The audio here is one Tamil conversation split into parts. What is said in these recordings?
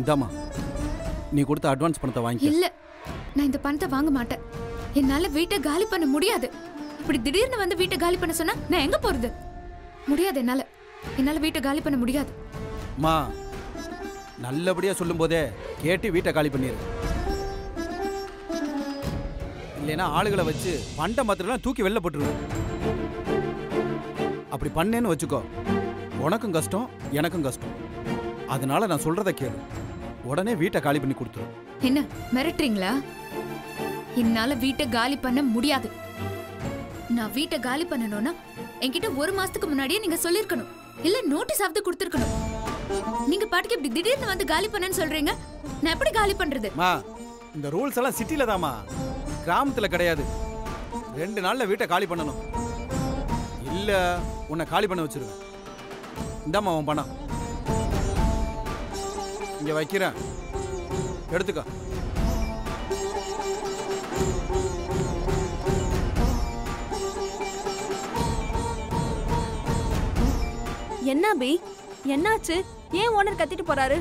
இந்தாம்மா நீ கொடுத்த அட்வான்ஸ் பணத்தை வாங்கிக்க இல்ல நான் இந்த பணத்தை வாங்க மாட்டேன் என்னால வீட்டை காலி பண்ண முடியாது இப்படி திடீர்னு வந்து வீட்டை காலி பண்ண சொன்னா நான் எங்க போறது முடியாது என்னால என்னால வீட்டை காலி பண்ண முடியாது அம்மா நல்லபடியா சொல்லும்போதே கேட்டு வீட்டை காலி பண்ணிடு இல்லைன்னா ஆளுகளை வச்சு பண்டை மாத்திரம் தூக்கி வெளில போட்டுருவேன் அப்படி பண்ணேன்னு வச்சுக்கோ உனக்கும் கஷ்டம் எனக்கும் கஷ்டம் அதனால நான் சொல்றத கேளு உடனே வீட்டை காலி பண்ணி கொடுத்துரு என்ன மிரட்டுறீங்களா என்னால வீட்டை காலி பண்ண முடியாது நான் வீட்டை காலி பண்ணணும்னா என்கிட்ட ஒரு மாசத்துக்கு முன்னாடியே நீங்க சொல்லிருக்கணும் இல்ல நோட்டீஸ் ஆவது கொடுத்துருக்கணும் நீங்க பாட்டுக்கு இப்படி திடீர்னு வந்து காலி பண்ணேன்னு சொல்றீங்க நான் எப்படி காலி பண்றது மா இந்த ரூல்ஸ் எல்லாம் சிட்டில தாம்மா கிராமத்துல கிடையாது ரெண்டு நாள்ல வீட்டை காலி பண்ணணும் இல்ல உன்னை காலி பண்ண வச்சிருவேன் இந்தாம்மா உன் பணம் இங்க வைக்கிறேன் எடுத்துக்க என்ன அபி என்னாச்சு ஏன் ஓனர் கத்திட்டு போறாரு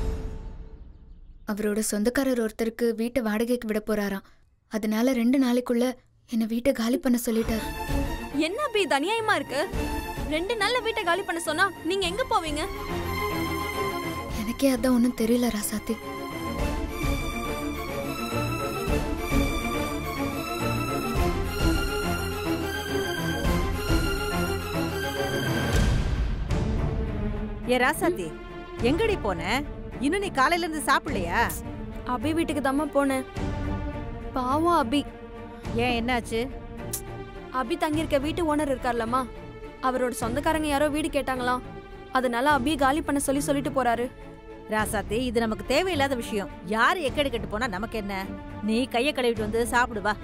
அவரோட சொந்தக்காரர் ஒருத்தருக்கு வீட்டை வாடகைக்கு விட போறாராம் அதனால ரெண்டு நாளைக்குள்ள என்ன வீட்டை காலி பண்ண சொல்லிட்டாரு என்ன அபி இது அநியாயமா இருக்கு ரெண்டு நாள்ல வீட்டை காலி பண்ண சொன்னா நீங்க எங்க போவீங்க எனக்கே அதான் ஒன்றும் தெரியல ராசாத்தி ஏ ராசாத்தி எங்கடி போன இன்னும் நீ காலையில இருந்து சாப்பிடலையா அபி வீட்டுக்கு தாம்மா போனேன் பாவம் அபி ஏன் என்னாச்சு அபி தங்கியிருக்க வீட்டு ஓனர் இருக்கார்லம்மா அவரோட சொந்தக்காரங்க யாரோ வீடு கேட்டாங்களாம் அதனால அபியை காலி பண்ண சொல்லி சொல்லிட்டு போறாரு ராசாத்தி இது நமக்கு தேவையில்லாத விஷயம் யார் எக்கடி கட்டு போனா நமக்கு என்ன நீ கைய கழுவிட்டு வந்து சாப்பிடு வா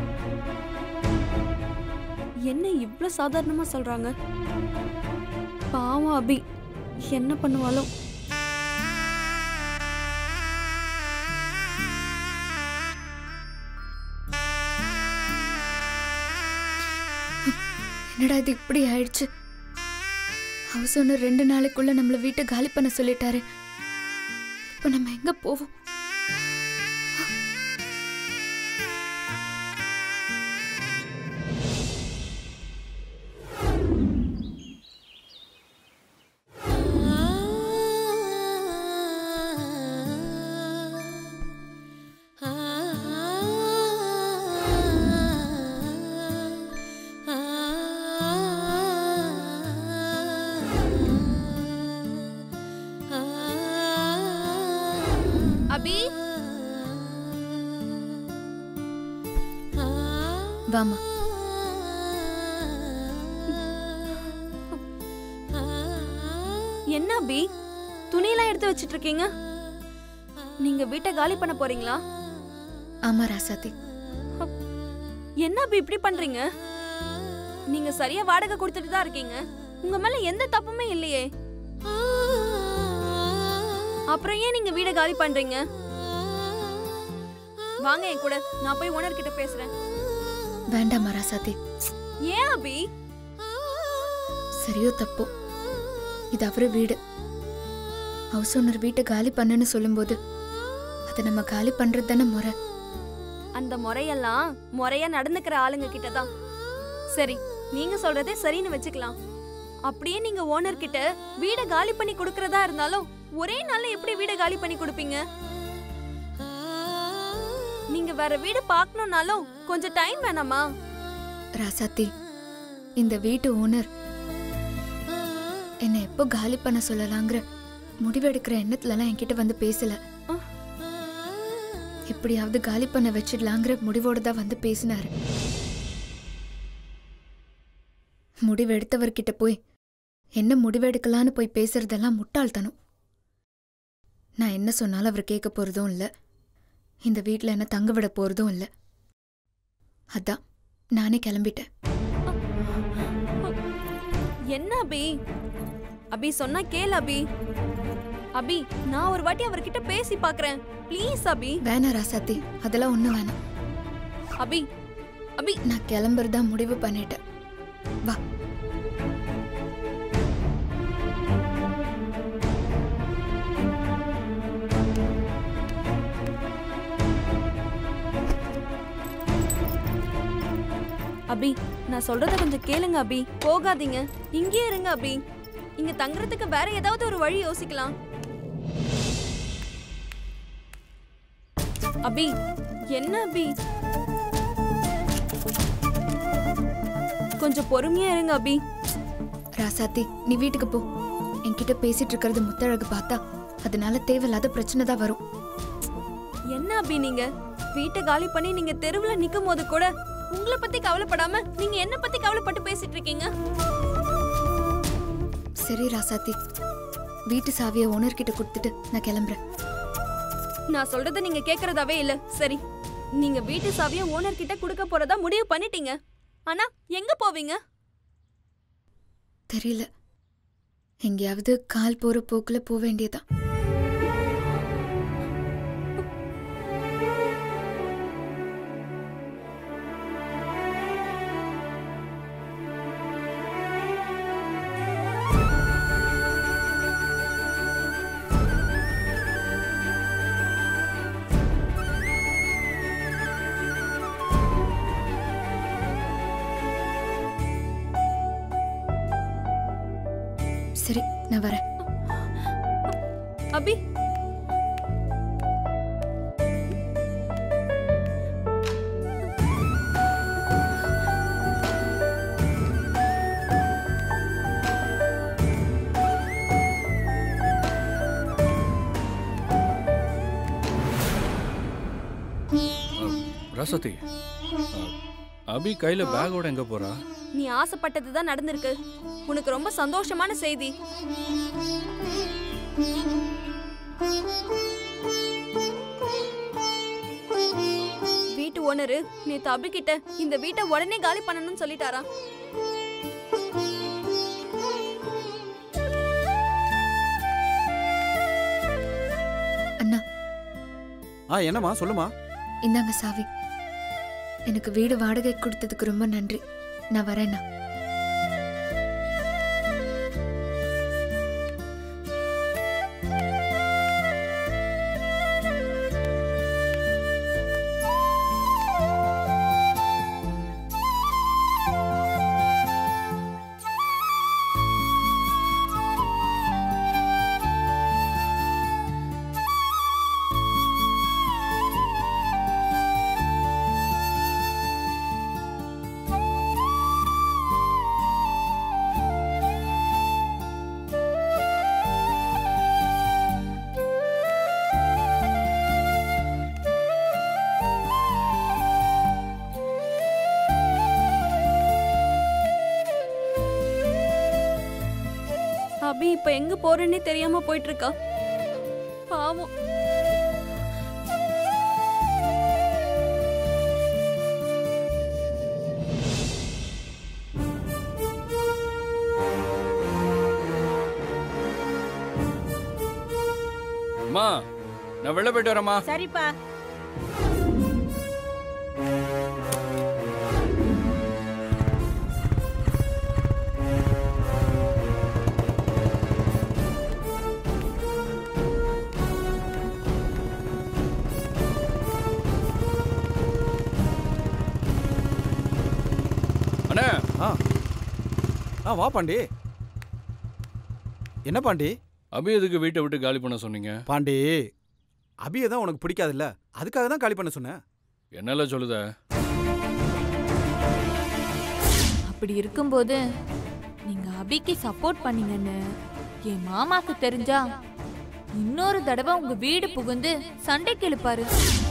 என்ன இவ்ளோ சாதாரணமா சொல்றாங்க பாவம் அபி என்ன பண்ணுவாளோ என்னடா இது இப்படி ஆயிடுச்சு ஹவுஸ் ஓனர் ரெண்டு நாளைக்குள்ள நம்மள வீட்டை காலி பண்ண சொல்லிட்டாரு இப்போ நம்ம எங்க போவோம் அபி வாமா என்ன அபி துணியெல்லாம் எடுத்து வச்சிட்டு இருக்கீங்க நீங்க வீட்டை காலி பண்ண போறீங்களா ஆமா ராசாத்தி என்ன அபி இப்படி பண்றீங்க நீங்க சரியா வாடகை கொடுத்துட்டு தான் இருக்கீங்க உங்க மேல எந்த தப்புமே இல்லையே அப்புறம் ஏன் நீங்க வீடை காலி பண்றீங்க வாங்க என் கூட நான் போய் ஓனர் கிட்ட பேசுறேன் வேண்டாமா ராசாத்தி ஏன் அபி சரியோ தப்போ இது அவரு வீடு ஹவுஸ் ஓனர் வீட்டை காலி பண்ணுன்னு சொல்லும்போது அதை நம்ம காலி பண்றது தானே முறை அந்த முறையெல்லாம் முறையா நடந்துக்கிற ஆளுங்க கிட்ட தான் சரி நீங்க சொல்றதே சரின்னு வச்சுக்கலாம் அப்படியே நீங்க ஓனர் கிட்ட வீடை காலி பண்ணி கொடுக்கறதா இருந்தாலும் ஒரே நாள்ல எப்படி வீடை காலி பண்ணி கொடுப்பீங்க நீங்க வேற வீடு பார்க்கணும்னாலும் கொஞ்சம் டைம் வேணாமா ராசாத்தி இந்த வீட்டு ஓனர் என்னை எப்போ காலி பண்ண சொல்லலாங்கிற முடிவெடுக்கிற எண்ணத்துலலாம் என்கிட்ட வந்து பேசல அஹ். எப்படியாவது காலி பண்ண வச்சிடலாங்கிற முடிவோட தான் வந்து பேசினாரு முடிவெடுத்தவர்கிட்ட போய் என்ன முடிவெடுக்கலான்னு போய் பேசுறதெல்லாம் முட்டாள்தனம் நான் என்ன சொன்னாலும் அவர் கேட்க போறதும் இல்ல இந்த வீட்ல என்ன தங்க விட போறதும் இல்ல அதான் நானே கிளம்பிட்டேன் என்ன அபி அபி சொன்னா கேள் அபி அபி நான் ஒரு வாட்டி அவர்கிட்ட பேசி பார்க்கறேன் ப்ளீஸ் அபி வேணாம் ராசாத்தி அதெல்லாம் ஒன்றும் வேணாம் அபி அபி நான் கிளம்புறதா முடிவு பண்ணிட்டேன் வா அபி நான் சொல்றத கொஞ்சம் கேளுங்க அபி போகாதீங்க இங்கேயே இருங்க அபி இங்க தங்குறதுக்கு வேற ஏதாவது ஒரு வழி யோசிக்கலாம் அபி என்ன அபி கொஞ்சம் பொறுமையா இருங்க அபி ராசாத்தி நீ வீட்டுக்கு போ என்கிட்ட பேசிட்டு இருக்கிறது முத்தழகு பார்த்தா அதனால தேவையில்லாத பிரச்சனை தான் வரும் என்ன அபி நீங்க வீட்டை காலி பண்ணி நீங்க தெருவுல நிக்கும் போது கூட உங்களை பத்தி கவலைப்படாம நீங்க என்ன பத்தி கவலைப்பட்டு பேசிட்டு இருக்கீங்க சரி ராசாத்தி வீட்டு சாவியை ஓனர் கிட்ட கொடுத்துட்டு நான் கிளம்புறேன் நான் சொல்றத நீங்க கேக்குறதாவே இல்ல சரி நீங்க வீட்டு சாவிய ஓனர் கிட்ட கொடுக்க போறதா முடிவு பண்ணிட்டீங்க ஆனா எங்க போவீங்க தெரியல எங்கேயாவது கால் போற போக்குல போக வேண்டியதான் சரி நான் வரேன் அபி ரசதி அபி கையில பேக்கோட எங்க போறா நீ ஆசைப்பட்டது தான் நடந்திருக்கு உனக்கு ரொம்ப சந்தோஷமான செய்தி வீட்டு ஓனரு நேத்து அபி கிட்ட இந்த வீட்டை உடனே காலி பண்ணணும்னு சொல்லிட்டாரா அண்ணா ஆ என்னம்மா சொல்லுமா இந்தாங்க சாவி எனக்கு வீடு வாடகை கொடுத்ததுக்கு ரொம்ப நன்றி நான் வரேண்ணா அபி இப்ப எங்க போறேன்னே தெரியாம போயிட்டு இருக்கா பாவம் அம்மா நான் வெளில போயிட்டு வரேம்மா சரிப்பா அண்ணே ஆ ஆ வா பாண்டி என்ன பாண்டி அபி எதுக்கு வீட்டை விட்டு காலி பண்ண சொன்னீங்க பாண்டி அபியை தான் உனக்கு பிடிக்காதுல்ல அதுக்காக தான் காலி பண்ண சொன்னேன் என்னல சொல்லுத அப்படி இருக்கும்போது நீங்க அபிக்கு சப்போர்ட் பண்ணீங்கன்னு என் மாமாக்கு தெரிஞ்சா இன்னொரு தடவை உங்க வீடு புகுந்து சண்டைக்கு இழுப்பாரு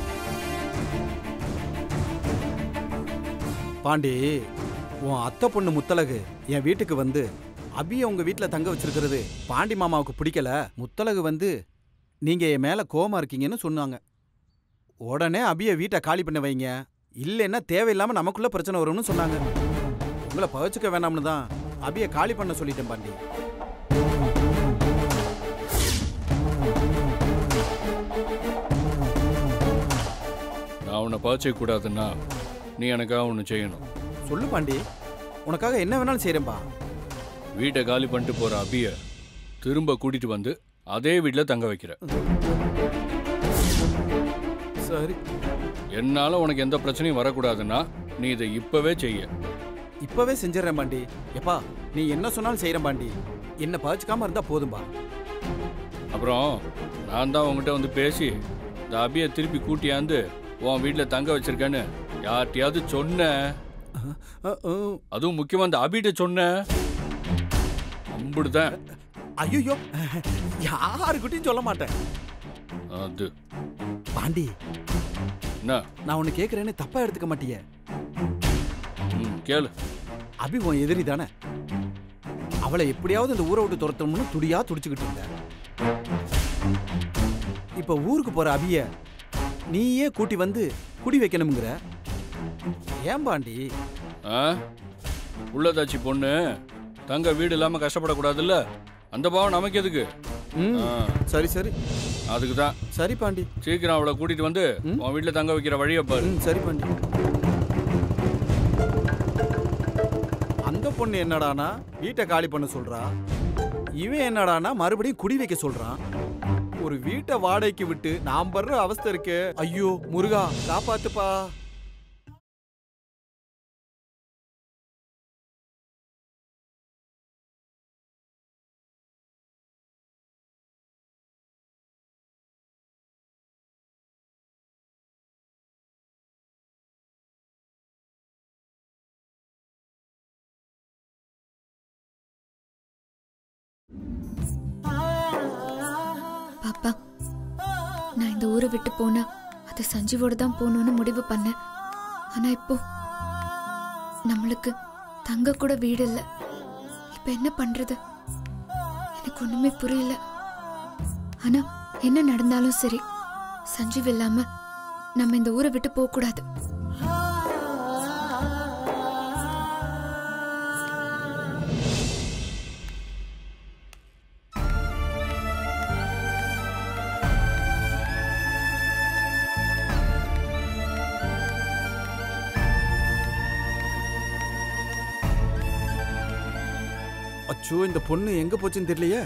பாண்டி உன் அத்தை பொண்ணு முத்தலகு என் வீட்டுக்கு வந்து அபியை உங்க வீட்டில் தங்க வச்சிருக்கிறது பாண்டி மாமாவுக்கு பிடிக்கல முத்தலகு வந்து நீங்க என் மேல கோவமா இருக்கீங்கன்னு சொன்னாங்க உடனே அபியை வீட்டை காலி பண்ண வைங்க இல்லைன்னா தேவையில்லாம நமக்குள்ள பிரச்சனை வரும்னு சொன்னாங்க உங்களை பகச்சுக்க வேணாம்னு தான் அபியை காலி பண்ண சொல்லிட்டேன் பாண்டி நான் உன்னை பாய்ச்ச கூடாதுன்னா நீ எனக்காக ஒன்று செய்யணும் சொல்லு பாண்டி உனக்காக என்ன வேணாலும் செய்றேன்பா வீட்டை காலி பண்ணிட்டு போற அபிய திரும்ப கூட்டிட்டு வந்து அதே வீட்டில் தங்க வைக்கிற சரி என்னால உனக்கு எந்த பிரச்சனையும் வரக்கூடாதுன்னா நீ இதை இப்பவே செய்ய இப்பவே செஞ்சிடறேன் பாண்டி எப்பா நீ என்ன சொன்னாலும் செய்யறேன் பாண்டி என்ன பகிச்சுக்காம இருந்தா போதும்பா அப்புறம் நான் தான் உங்ககிட்ட வந்து பேசி இந்த அபியை திருப்பி கூட்டியாந்து உன் வீட்டில் தங்க வச்சிருக்கேன்னு யார்கிட்டயாவது சொன்னேன் அஹ், அஹ், அதுவும் முக்கியமா இந்த அபிகிட்ட சொன்னேன் அம்புடுதான் ஐயோ யாருக்கிட்டையும் சொல்ல மாட்டேன் அது பாண்டி என்ன நான் உன்னை கேட்கறேன்னு தப்பா எடுத்துக்க மாட்டியே ம் கேளு அபி உன் எதிரி தானே அவளை எப்படியாவது இந்த ஊரை விட்டு துரத்தணும்னு துடியா துடிச்சுக்கிட்டு இருந்த இப்ப ஊருக்கு போற அபிய நீயே கூட்டி வந்து குடி வைக்கணுங்கிற ஏன் பாண்டி ஆ உள்ளதாச்சி பொண்ணு தங்க வீடு இல்லாம கஷ்டப்படக்கூடாதுல்ல அந்த பாவம் நமக்கு எதுக்கு ம் ஆ, சரி சரி அதுக்கு தான் சரி பாண்டி சீக்கிரம் அவளை கூட்டிட்டு வந்து ம். உன் வீட்டில் தங்க வைக்கிற வழியை பாரு ம் சரி பாண்டி அந்த பொண்ணு என்னடானா வீட்டை காலி பண்ண சொல்றா இவன் என்னடானா மறுபடியும் குடி வைக்க சொல்றான் ஒரு வீட்டை வாடகைக்கு விட்டு நாம் படுற அவஸ்தை இருக்கே ஐயோ முருகா காப்பாத்துப்பா பாப்பா நான் இந்த ஊரை விட்டு போனா அது சஞ்சீவோட தான் போகணும்னு முடிவு பண்ணேன் ஆனா இப்போ நம்மளுக்கு தங்க கூட வீடு இல்லை இப்ப என்ன பண்றது எனக்கு ஒண்ணுமே புரியல ஆனா என்ன நடந்தாலும் சரி சஞ்சீவ் இல்லாம நம்ம இந்த ஊரை விட்டு போக கூடாது அச்சோ இந்த பொண்ணு எங்க போச்சுன்னு தெரியலையே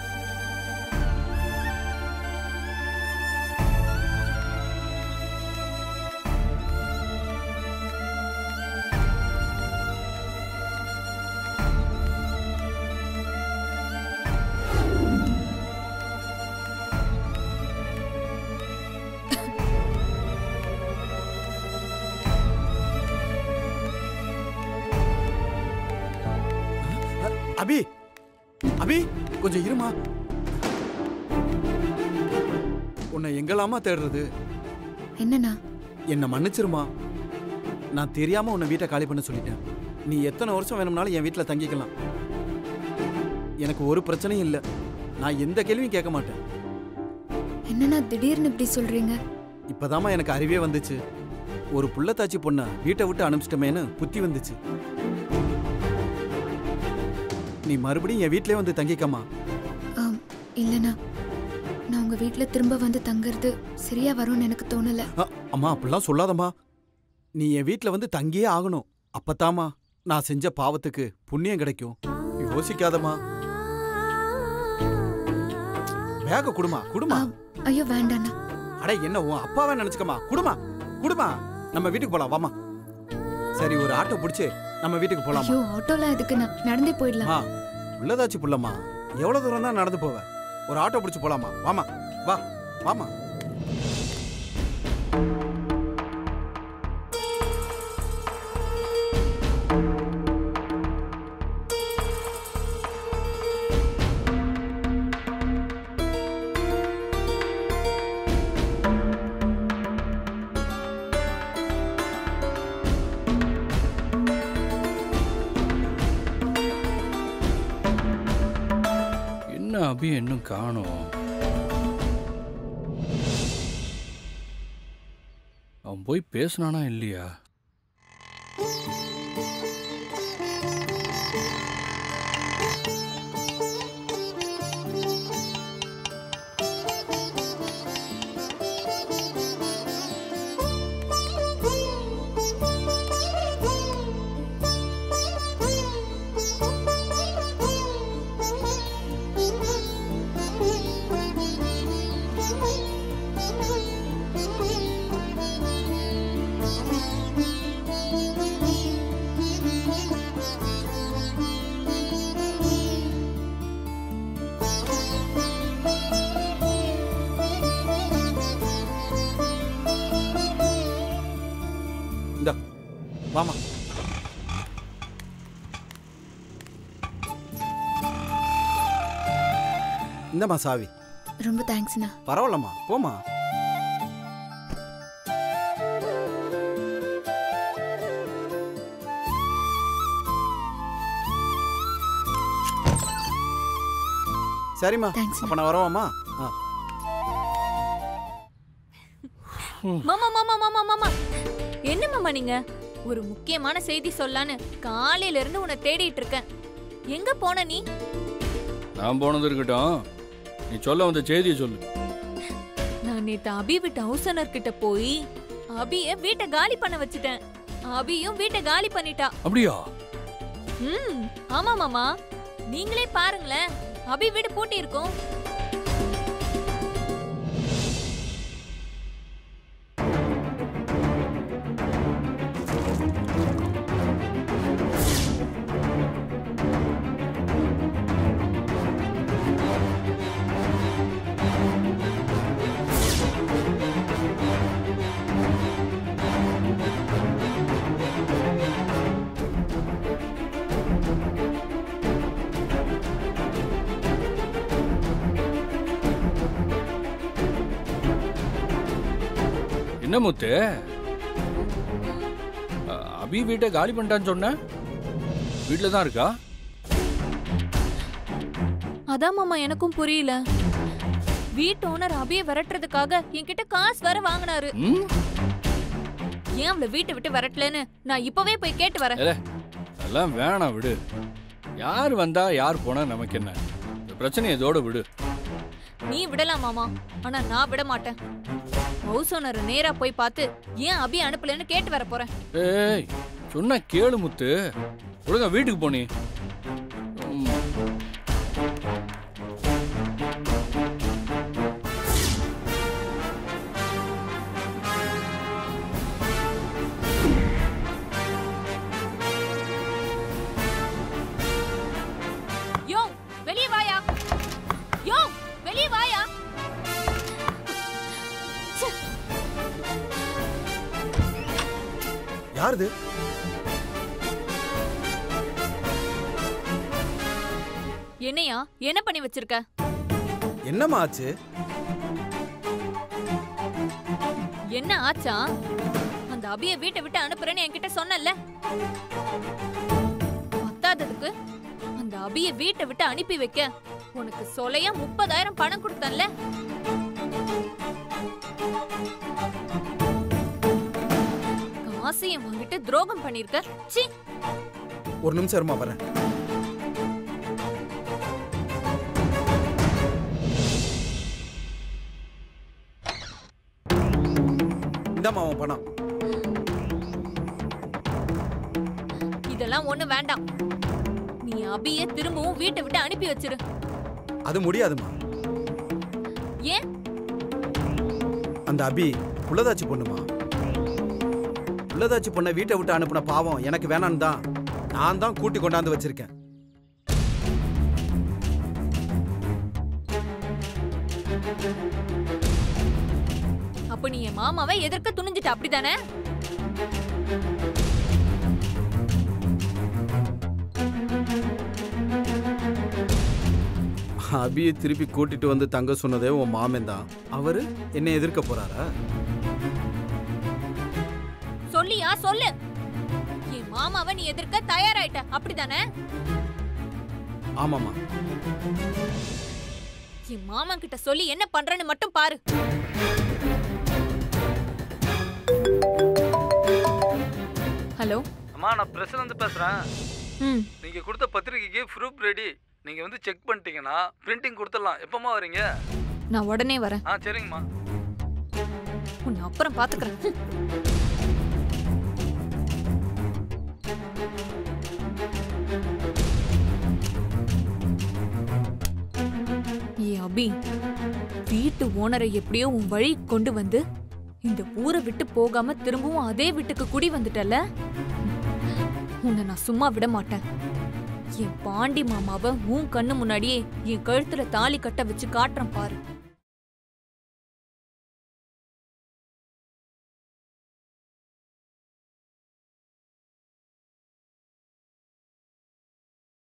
அபி அபி கொஞ்சம் இருமா உன்னை எங்கெல்லாமா தேடுறது என்னண்ணா என்னை மன்னிச்சிருமா நான் தெரியாம உன்னை வீட்டை காலி பண்ண சொல்லிட்டேன் நீ எத்தனை வருஷம் வேணும்னாலும் என் வீட்டில் தங்கிக்கலாம் எனக்கு ஒரு பிரச்சனையும் இல்லை நான் எந்த கேள்வியும் கேட்க மாட்டேன் என்னண்ணா திடீர்னு இப்படி சொல்றீங்க இப்பதாம்மா எனக்கு அறிவே வந்துச்சு ஒரு புள்ளத்தாச்சி பொண்ணை வீட்டை விட்டு அனுப்பிச்சிட்டமேன்னு புத்தி வந்துச்சு நீ மறுபடியும் என் வீட்டிலே வந்து தங்கிக்கம்மா ஆம், இல்லண்ணா நான் உங்க வீட்ல திரும்ப வந்து தங்குறது சரியா வரும்னு எனக்கு தோணல அ, அம்மா அப்படிலாம் சொல்லாதம்மா நீ என் வீட்டில் வந்து தங்கியே ஆகணும் அப்பத்தாம்மா நான் செஞ்ச பாவத்துக்கு புண்ணியம் கிடைக்கும் யோசிக்காதம்மா வேக குடுமா குடுமா ஆம், ஐயோ வேண்டாண்ணா அட என்ன உன் அப்பாவை நினைச்சுக்கமா குடுமா குடுமா நம்ம வீட்டுக்கு போலாம் வாமா சரி ஒரு ஆட்டோ பிடிச்சு நம்ம வீட்டுக்கு போலாமா ஐயோ ஆட்டோலாம் எதுக்குண்ணா நடந்தே போயிடலாம் ஆ உள்ளதாச்சு புள்ளம்மா எவ்வளவு தூரம் தான் நடந்து போவ ஒரு ஆட்டோ பிடிச்சு போலாமா வாமா வா வாமா என்ன அபி இன்னும் காணோம் அவன் போய் பேசுனானா இல்லையா Thank you. வாமா இந்தம்மா சாவி ரொம்ப தேங்க்ஸ்ண்ணா பரவாயில்லம்மா போமா சரிம்மா தேங்க்ஸ் அப்ப நான் வரவாம்மா ஆ மாமா மாமா மாமா மாமா என்ன மாமா நீங்க ஒரு முக்கியமான செய்தி சொல்லான்னு காலையில இருந்து உன்னை தேடிட்டு இருக்கேன் எங்க போன நீ நான் போனது இருக்கட்டும் நீ சொல்ல வந்த செய்தியை சொல்லு நான் நேத்து அபி வீட்டு ஹவுஸ் ஓனர் கிட்ட போய் அபிய வீட்டை காலி பண்ண வச்சுட்டேன் அபியும் வீட்டை காலி பண்ணிட்டா அப்படியா ம் ஆமா மாமா நீங்களே பாருங்களேன் அபி வீடு பூட்டி இருக்கும் என்ன முத்து அ- அபி வீட்டை காலி பண்ணிட்டான்னு சொன்ன வீட்டில் தான் இருக்கா அதான் மாமா எனக்கும் புரியல வீட்டு ஓனர் அபிய விரட்டுறதுக்காக என்கிட்ட காசு வேற வாங்கினாரு ம் ஏன் அவளை வீட்டை விட்டு விரட்டலன்னு நான் இப்பவே போய் கேட்டு வரேன் அதெல்லாம் வேணாம் விடு யார் வந்தா யார் போனா நமக்கு என்ன இந்த பிரச்சனையை இதோட விடு நீ விடலாம் மாமா ஆனா நான் விட மாட்டேன் ஹவுஸ் ஓனரை நேரா போய் பார்த்து ஏன் அபி அனுப்பலன்னு கேட்டு வர போறேன் ஏய் சொன்னா கேளு முத்து ஒழுங்கா வீட்டுக்கு போனி ம், யோ வெளியே வாயா யோ வெளியே வாயா யாருது என்னையா என்ன பண்ணி வச்சிருக்க என்னம்மா ஆச்சு என்ன ஆச்சா அந்த அபிய வீட்டை விட்டு அனுப்புறேன்னு என்கிட்ட சொன்னல பத்தாததுக்கு அந்த அபிய வீட்டை விட்டு அனுப்பி வைக்க உனக்கு சொலையா முப்பதாயிரம் பணம் கொடுத்தன்ல காசையும் வாங்கிட்டு துரோகம் பண்ணிருக்க ச்சீ ஒரு நிமிஷம் இருமா வரேன் இந்தாம்மா உன் பணம் இதெல்லாம் ஒண்ணு வேண்டாம் நீ அபிய திரும்பவும் வீட்டை விட்டு அனுப்பி வச்சிரு அது முடியாதும்மா ஏன் அந்த அபி புள்ளதாச்சி பொண்ணுமா புள்ளதாச்சி பொண்ணை வீட்டை விட்டு அனுப்புன பாவம் எனக்கு வேணான்னு தான் நான் தான் கூட்டி கொண்டாந்து வச்சிருக்கேன் அப்ப நீ என் மாமாவை எதிர்க்க துணிஞ்சிட்ட அப்படிதானே அபியை திருப்பி கூட்டிட்டு வந்து தங்க சொன்னதே உன் மாமன் தான் அவரு என்னை எதிர்க்க போறாரா சொல்லியா சொல்லு என் மாமாவை நீ எதிர்க்க தயாராயிட்ட அப்படிதானே ஆமாம்மா என் மாமா கிட்ட சொல்லி என்ன பண்றேன்னு மட்டும் பாரு ஹலோ அம்மா நான் பிரசிடண்ட் பேசுகிறேன் ம் நீங்கள் கொடுத்த பத்திரிக்கைக்கு ப்ரூஃப் ரெடி நீங்கள் வந்து செக் பண்ணிட்டீங்கன்னா பிரிண்டிங் கொடுத்துடலாம் எப்போம்மா வரீங்க நான் உடனே வரேன் ஆ சரிங்கம்மா உன்னை அப்புறம் பாத்துக்கிறேன் ஏ அபி வீட்டு ஓனரை எப்படியோ உன் வழி கொண்டு வந்து இந்த ஊரை விட்டு போகாம திரும்பவும் அதே வீட்டுக்கு குடி வந்துட்டல உன்னை நான் சும்மா விட மாட்டேன் என் பாண்டி மாமாவை உன் கண்ணு முன்னாடியே என் கழுத்துல தாலி கட்ட வச்சு காட்டுறேன் பாரு